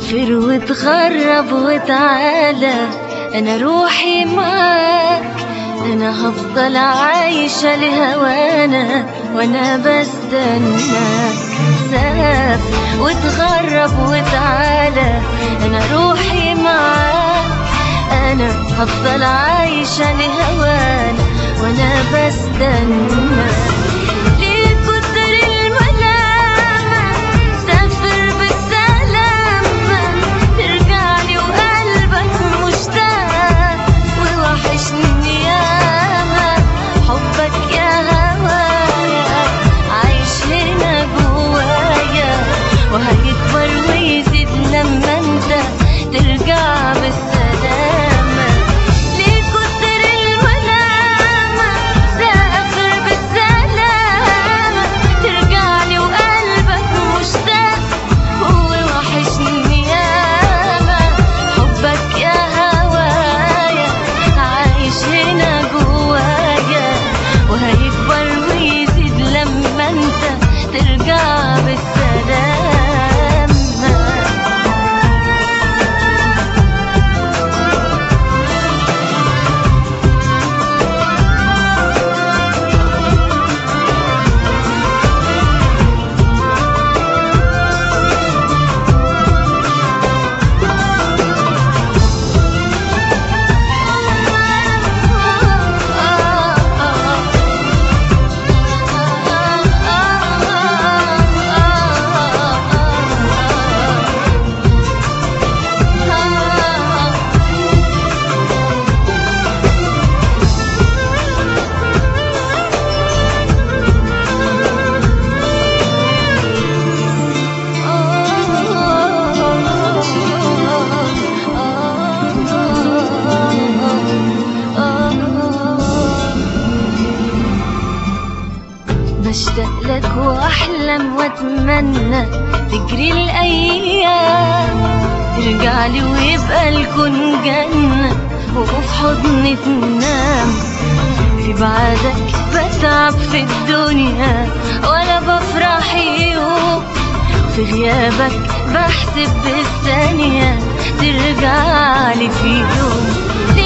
سافر وتغرب وتعالى انا روحي معاك انا هفضل عايشة لهوانا وانا بستناك سافر وتغرب وتعالى انا روحي معاك انا هفضل عايشة لهوانا وانا بستناك ليه كتر الملامة سافر بالسلامة ترجعلي وقلبك مشتاق ووحشني ياما حبك يا هوايا عايش هنا جوايا وهيكبر ويزيد لما انت ترجع بالسلامة ليه كتر الملامة سافر بالسلامة ترجعلي وقلبك مشتاق ووحشني ياما حبك يا هوايا عايش هنا جوايا وهيكبر ويزيد لما انت ترجع بالسلامة بشتاق لك واحلم واتمنى تجري الايام ترجع لي ويبقى الكون جنة وفي حضني تنام في بعدك بتعب في الدنيا ولا بفرح يوم في غيابك بحسب بالثانية ترجع لي في يوم